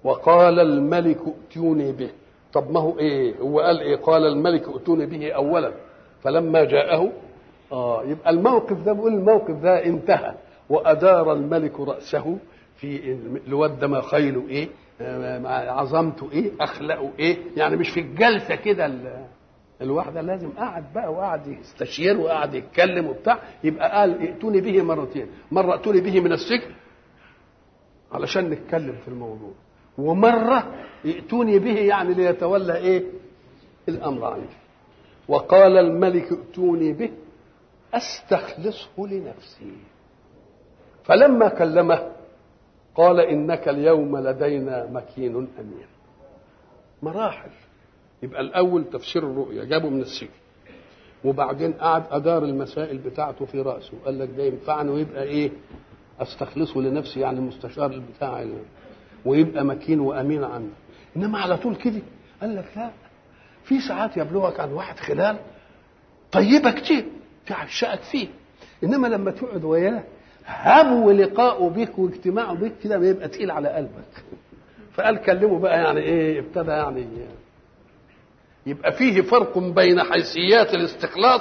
وقال الملك ائتوني به طب ما هو ايه هو قال ايه قال الملك ائتوني به اولا فلما جاءه اه يبقى الموقف ده بيقول الموقف ده انتهى وادار الملك راسه في الواد ده ما خيله ايه آه، عظمته ايه اخلاقه ايه يعني مش في الجلسه كده ال- الواحده لازم قعد بقى وقعد يستشير وقعد يتكلم وبتاع يبقى قال ائتوني به مرتين مره ائتوني به من السجن علشان نتكلم في الموضوع ومره ائتوني به يعني ليتولى ايه الامر عندي وقال الملك ائتوني به استخلصه لنفسي فلما كلمه قال انك اليوم لدينا مكين امين مراحل يبقى الاول تفسير الرؤيا جابه من السجن وبعدين قعد ادار المسائل بتاعته في راسه قال لك ده ينفعني ويبقى ايه استخلصه لنفسي يعني المستشار بتاعي ويبقى مكين وامين عنه انما على طول كده قال لك لا في ساعات يبلغك عن واحد خلال طيبه كتير تعشقك فيه انما لما تقعد وياه هبو لقاؤه بك واجتماعه بك كده بيبقى تقيل على قلبك فقال كلمه بقى يعني ايه ابتدى يعني يبقى فيه فرق بين حيثيات الاستخلاص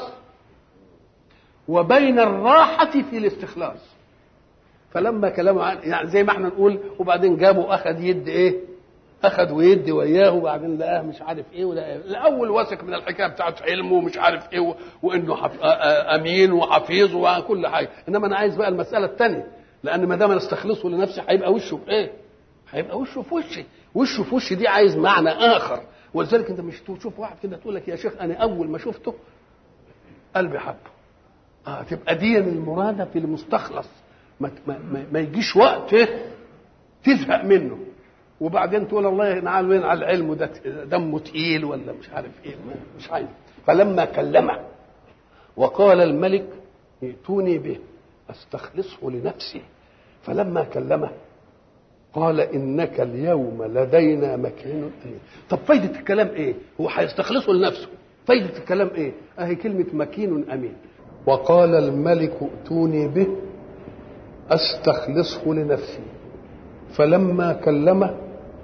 وبين الراحة في الاستخلاص فلما كلامه عن يعني زي ما احنا نقول وبعدين جابه اخذ يد ايه اخذ ويدي وياه وبعدين لقاه مش عارف ايه ولا إيه. الاول واثق من الحكايه بتاعت علمه ومش عارف ايه و- وانه حف... آ- آ- امين وحفيظ وكل حاجه انما انا عايز بقى المساله الثانيه لان ما دام انا استخلصه لنفسي هيبقى وشه في ايه؟ هيبقى وشه في وشي وشه في وشي دي عايز معنى اخر ولذلك انت مش تشوف واحد كده تقول لك يا شيخ انا اول ما شفته قلبي حبه اه تبقى دي المراده في المستخلص ما, ما, ما, ما يجيش وقت إيه؟ تزهق منه وبعدين تقول الله ينعل وين على العلم ده دمه تقيل ولا مش عارف ايه ما- مش عايز فلما كلمه وقال الملك ائتوني به استخلصه لنفسي فلما كلمه قال انك اليوم لدينا مكين امين طب فايده الكلام ايه هو هيستخلصه لنفسه فايده الكلام ايه اهي كلمه مكين امين وقال الملك ائتوني به استخلصه لنفسي فلما كلمه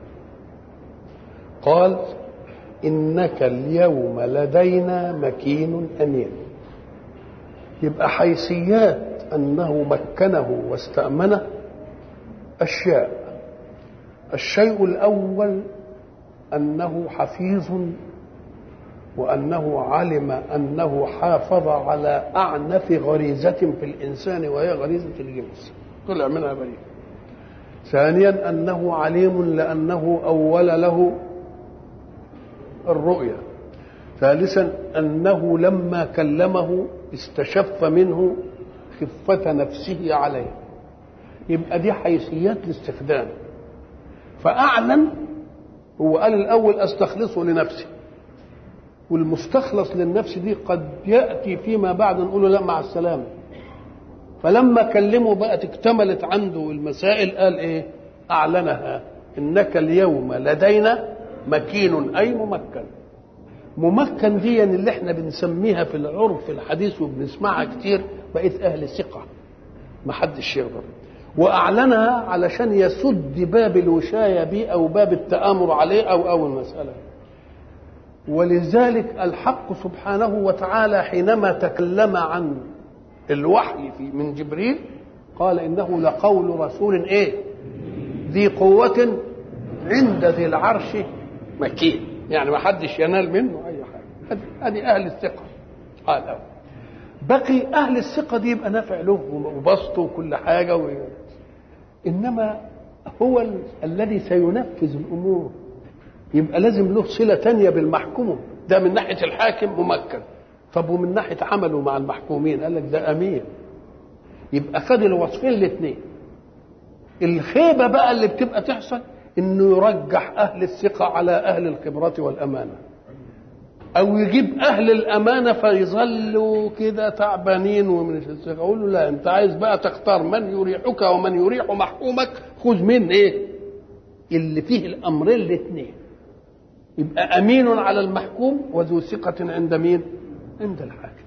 قال انك اليوم لدينا مكين امين يبقى حيثيات انه مكنه واستامنه اشياء الشيء الاول انه حفيظ وانه علم انه حافظ على اعنف غريزه في الانسان وهي غريزه الجنس طلع منها بريء ثانيا انه عليم لانه اول له الرؤيا ثالثا انه لما كلمه استشف منه خفه نفسه عليه يبقى دي حيثيات الاستخدام فاعلن هو قال الاول استخلصه لنفسي والمستخلص للنفس دي قد ياتي فيما بعد نقول له لا مع السلامه فلما كلمه بقت اكتملت عنده المسائل قال ايه اعلنها انك اليوم لدينا مكين اي ممكن ممكن دي اللي احنا بنسميها في العرف الحديث وبنسمعها كتير بقيت اهل ثقه ما حدش يغضب واعلنها علشان يسد باب الوشايه بيه او باب التامر عليه او او المساله ولذلك الحق سبحانه وتعالى حينما تكلم عن الوحي في من جبريل قال انه لقول رسول ايه ذي قوة عند ذي العرش مكين يعني ما حدش ينال منه اي حاجة هذه اهل الثقة قال أو. بقي اهل الثقة دي يبقى نافع له وبسطه وكل حاجة و... انما هو ال... الذي سينفذ الامور يبقى لازم له صلة تانية بالمحكوم ده من ناحية الحاكم ممكن طب ومن ناحية عمله مع المحكومين قال لك ده أمين يبقى خد الوصفين الاثنين الخيبة بقى اللي بتبقى تحصل انه يرجح اهل الثقة على اهل الخبرة والامانة او يجيب اهل الامانة فيظلوا كده تعبانين ومن الثقة اقول له لا انت عايز بقى تختار من يريحك ومن يريح محكومك خذ من ايه اللي فيه الامرين الاثنين يبقى امين على المحكوم وذو ثقة عند مين عند الحاكم